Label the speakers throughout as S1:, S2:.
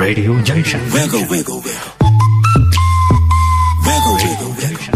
S1: Radio Junction.
S2: Wiggle, wiggle, wiggle. Wiggle, wiggle, wiggle.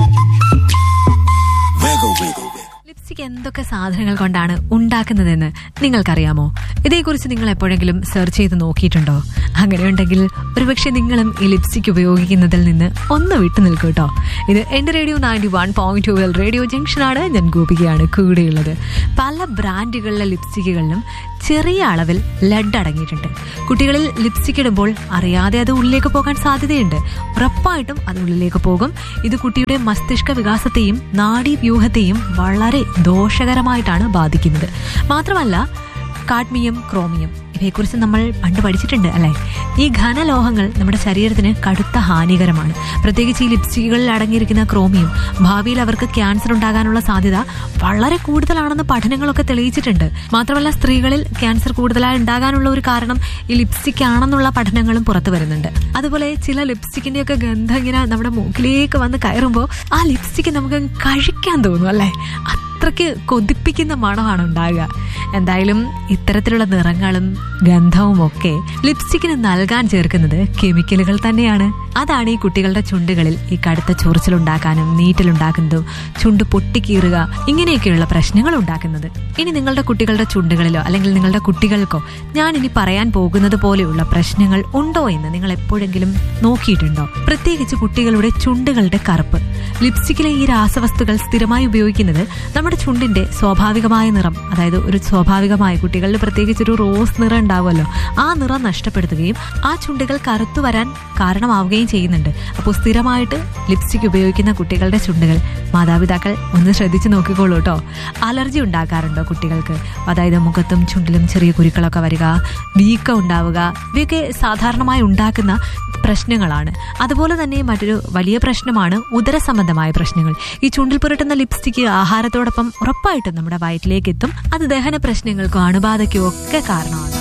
S2: Wiggle, wiggle, wiggle.
S3: Lipstick എന്തൊക്കെ സാധനങ്ങൾ കൊണ്ടാണ് ഉണ്ടാക്കുന്നതെന്ന് നിങ്ങൾക്കറിയാമോ ഇതേക്കുറിച്ച് നിങ്ങൾ എപ്പോഴെങ്കിലും സെർച്ച് ചെയ്ത് നോക്കിയിട്ടുണ്ടോ അങ്ങനെയുണ്ടെങ്കിൽ ഒരുപക്ഷെ നിങ്ങളും ഈ ലിപ്സ്റ്റിക് ഉപയോഗിക്കുന്നതിൽ നിന്ന് ഒന്ന് വിട്ടു നിൽക്കൂ കേട്ടോ ഇത് എന്റെ radio ninety one point two radio ജംഗ്ഷനാണ് ഞാൻ ഗോപികയാണ് കൂടെയുള്ളത് പല ബ്രാൻഡുകളിലെ ലിപ്സ്റ്റിക്കുകളിലും ചെറിയ അളവിൽ ലെഡ് അടങ്ങിയിട്ടുണ്ട് കുട്ടികളിൽ ലിപ്സ്റ്റിക് ഇടുമ്പോൾ അറിയാതെ അത് ഉള്ളിലേക്ക് പോകാൻ സാധ്യതയുണ്ട് ഉറപ്പായിട്ടും അത് ഉള്ളിലേക്ക് പോകും ഇത് കുട്ടിയുടെ മസ്തിഷ്ക വികാസത്തെയും നാഡീവ്യൂഹത്തെയും വളരെ ദോഷകരമായിട്ടാണ് ബാധിക്കുന്നത് മാത്രമല്ല കാഡ്മിയം ക്രോമിയം ഇവയെക്കുറിച്ച് നമ്മൾ പണ്ട് പഠിച്ചിട്ടുണ്ട് അല്ലേ ഈ ഘനലോഹങ്ങൾ നമ്മുടെ ശരീരത്തിന് കടുത്ത ഹാനികരമാണ് പ്രത്യേകിച്ച് ഈ ലിപ്സ്റ്റിക്കുകളിൽ അടങ്ങിയിരിക്കുന്ന ക്രോമിയം ഭാവിയിൽ അവർക്ക് ക്യാൻസർ ഉണ്ടാകാനുള്ള സാധ്യത വളരെ കൂടുതലാണെന്ന് പഠനങ്ങളൊക്കെ തെളിയിച്ചിട്ടുണ്ട് മാത്രമല്ല സ്ത്രീകളിൽ ക്യാൻസർ കൂടുതലായി ഉണ്ടാകാനുള്ള ഒരു കാരണം ഈ ലിപ്സ്റ്റിക് ആണെന്നുള്ള പഠനങ്ങളും പുറത്തു വരുന്നുണ്ട് അതുപോലെ ചില ലിപ്സ്റ്റിക്കിന്റെ ഒക്കെ ഗന്ധം ഇങ്ങനെ നമ്മുടെ മൂക്കിലേക്ക് വന്ന് കയറുമ്പോൾ ആ ലിപ്സ്റ്റിക്ക് നമുക്ക് കഴിക്കാൻ തോന്നും അല്ലേ അത്രയ്ക്ക് കൊതിപ്പിക്കുന്ന മണമാണ് ഉണ്ടാകുക എന്തായാലും ഇത്തരത്തിലുള്ള നിറങ്ങളും ഗന്ധവും ഒക്കെ ലിപ്സ്റ്റിക്കിന് നൽകാൻ ചേർക്കുന്നത് കെമിക്കലുകൾ തന്നെയാണ് അതാണ് ഈ കുട്ടികളുടെ ചുണ്ടുകളിൽ ഈ കടുത്ത ചൊറിച്ചിലുണ്ടാക്കാനും നീറ്റലുണ്ടാക്കുന്നതും ചുണ്ട് പൊട്ടിക്കീറുക ഇങ്ങനെയൊക്കെയുള്ള പ്രശ്നങ്ങൾ ഉണ്ടാക്കുന്നത് ഇനി നിങ്ങളുടെ കുട്ടികളുടെ ചുണ്ടുകളിലോ അല്ലെങ്കിൽ നിങ്ങളുടെ കുട്ടികൾക്കോ ഞാൻ ഇനി പറയാൻ പോകുന്നത് പോലെയുള്ള പ്രശ്നങ്ങൾ ഉണ്ടോ എന്ന് നിങ്ങൾ എപ്പോഴെങ്കിലും നോക്കിയിട്ടുണ്ടോ പ്രത്യേകിച്ച് കുട്ടികളുടെ ചുണ്ടുകളുടെ കറുപ്പ് ലിപ്സ്റ്റിക്കിലെ ഈ രാസവസ്തുക്കൾ സ്ഥിരമായി ഉപയോഗിക്കുന്നത് നമ്മുടെ ചുണ്ടിന്റെ സ്വാഭാവികമായ നിറം അതായത് ഒരു സ്വാഭാവികമായ കുട്ടികളിൽ പ്രത്യേകിച്ച് ഒരു റോസ് നിറം ഉണ്ടാവുമല്ലോ ആ നിറം നഷ്ടപ്പെടുത്തുകയും ആ ചുണ്ടുകൾ കറുത്തു വരാൻ കാരണമാവുകയും ചെയ്യുന്നുണ്ട് അപ്പോൾ സ്ഥിരമായിട്ട് ലിപ്സ്റ്റിക് ഉപയോഗിക്കുന്ന കുട്ടികളുടെ ചുണ്ടുകൾ മാതാപിതാക്കൾ ഒന്ന് ശ്രദ്ധിച്ചു നോക്കിക്കോളൂ കേട്ടോ അലർജി ഉണ്ടാക്കാറുണ്ടോ കുട്ടികൾക്ക് അതായത് മുഖത്തും ചുണ്ടിലും ചെറിയ കുരുക്കളൊക്കെ വരിക വീക്കം ഉണ്ടാവുക ഇവയൊക്കെ സാധാരണമായി ഉണ്ടാക്കുന്ന പ്രശ്നങ്ങളാണ് അതുപോലെ തന്നെ മറ്റൊരു വലിയ പ്രശ്നമാണ് ഉദര സംബന്ധമായ പ്രശ്നങ്ങൾ ഈ ചുണ്ടിൽ പുരട്ടുന്ന ലിപ്സ്റ്റിക് ആഹാരത്തോടൊപ്പം ഉറപ്പായിട്ടും നമ്മുടെ വയറ്റിലേക്ക് എത്തും അത് ദഹന പ്രശ്നങ്ങൾക്കോ അണുബാധയ്ക്കോ ഒക്കെ കാരണമാണ്